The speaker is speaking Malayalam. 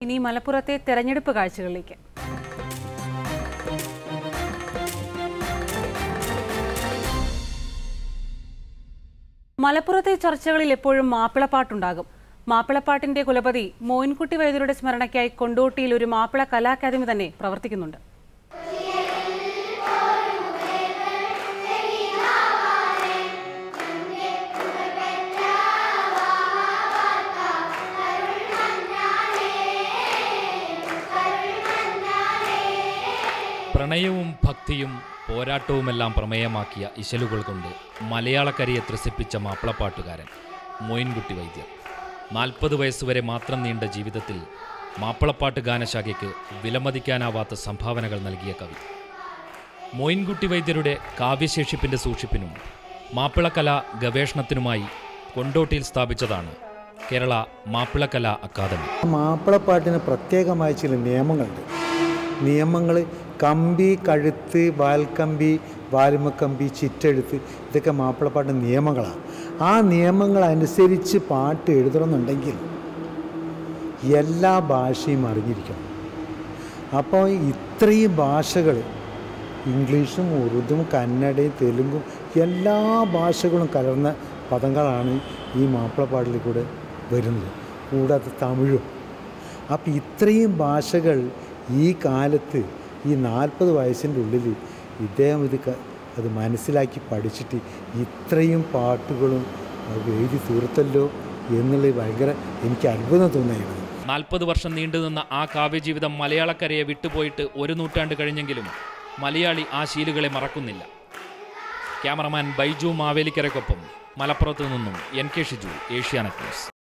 ഇനി മലപ്പുറത്തെ തെരഞ്ഞെടുപ്പ് കാഴ്ചകളിലേക്ക് മലപ്പുറത്തെ ചർച്ചകളിൽ എപ്പോഴും മാപ്പിളപ്പാട്ടുണ്ടാകും മാപ്പിളപ്പാട്ടിന്റെ കുലപതി മോയിൻകുട്ടി വൈദ്യരുടെ സ്മരണയ്ക്കായി കൊണ്ടോട്ടിയിൽ ഒരു മാപ്പിള കലാ അക്കാദമി തന്നെ പ്രവർത്തിക്കുന്നുണ്ട് പ്രണയവും ഭക്തിയും പോരാട്ടവുമെല്ലാം പ്രമേയമാക്കിയ ഇശലുകൾ കൊണ്ട് മലയാളക്കരയെ ത്രസിപ്പിച്ച മാപ്പിളപ്പാട്ടുകാരൻ മോയിൻകുട്ടി വൈദ്യർ നാൽപ്പത് വയസ്സുവരെ മാത്രം നീണ്ട ജീവിതത്തിൽ മാപ്പിളപ്പാട്ട് ഗാനശാഖയ്ക്ക് വിലമതിക്കാനാവാത്ത സംഭാവനകൾ നൽകിയ കവി മോയിൻകുട്ടി വൈദ്യരുടെ കാവ്യശേഷിപ്പിൻ്റെ സൂക്ഷിപ്പിനും മാപ്പിളക്കല ഗവേഷണത്തിനുമായി കൊണ്ടോട്ടിയിൽ സ്ഥാപിച്ചതാണ് കേരള മാപ്പിളക്കലാ അക്കാദമി മാപ്പിളപ്പാട്ടിന് പ്രത്യേകമായ ചില നിയമങ്ങളുണ്ട് നിയമങ്ങൾ കമ്പി കഴുത്ത് വാൽക്കമ്പി വാലുമക്കമ്പി ചിറ്റെഴുത്ത് ഇതൊക്കെ മാപ്പിളപ്പാട്ടിൻ്റെ നിയമങ്ങളാണ് ആ നിയമങ്ങൾ അനുസരിച്ച് പാട്ട് എഴുതണമെന്നുണ്ടെങ്കിൽ എല്ലാ ഭാഷയും അറിഞ്ഞിരിക്കണം അപ്പോൾ ഇത്രയും ഭാഷകൾ ഇംഗ്ലീഷും ഉറുദും കന്നഡയും തെലുങ്കും എല്ലാ ഭാഷകളും കലർന്ന പദങ്ങളാണ് ഈ മാപ്പിളപ്പാട്ടിൽ കൂടെ വരുന്നത് കൂടാതെ തമിഴും അപ്പം ഇത്രയും ഭാഷകൾ ഈ കാലത്ത് ഈ നാൽപ്പത് വയസ്സിൻ്റെ ഉള്ളിൽ ഇദ്ദേഹം ഇത് ക- അത് മനസ്സിലാക്കി പഠിച്ചിട്ട് ഇത്രയും പാട്ടുകളും അത് എഴുതി തീർത്തല്ലോ എന്നുള്ളത് ഭയങ്കര എനിക്ക് അത്ഭുതം തോന്നുകയാണ് നാൽപ്പത് വർഷം നീണ്ടുനിന്ന ആ കാവ്യജീവിതം മലയാളക്കരയെ വിട്ടുപോയിട്ട് ഒരു നൂറ്റാണ്ട് കഴിഞ്ഞെങ്കിലും മലയാളി ആ ശീലുകളെ മറക്കുന്നില്ല ക്യാമറമാൻ ബൈജു മാവേലിക്കരയ്ക്കൊപ്പം മലപ്പുറത്തു നിന്നും N K Shiju Asianet news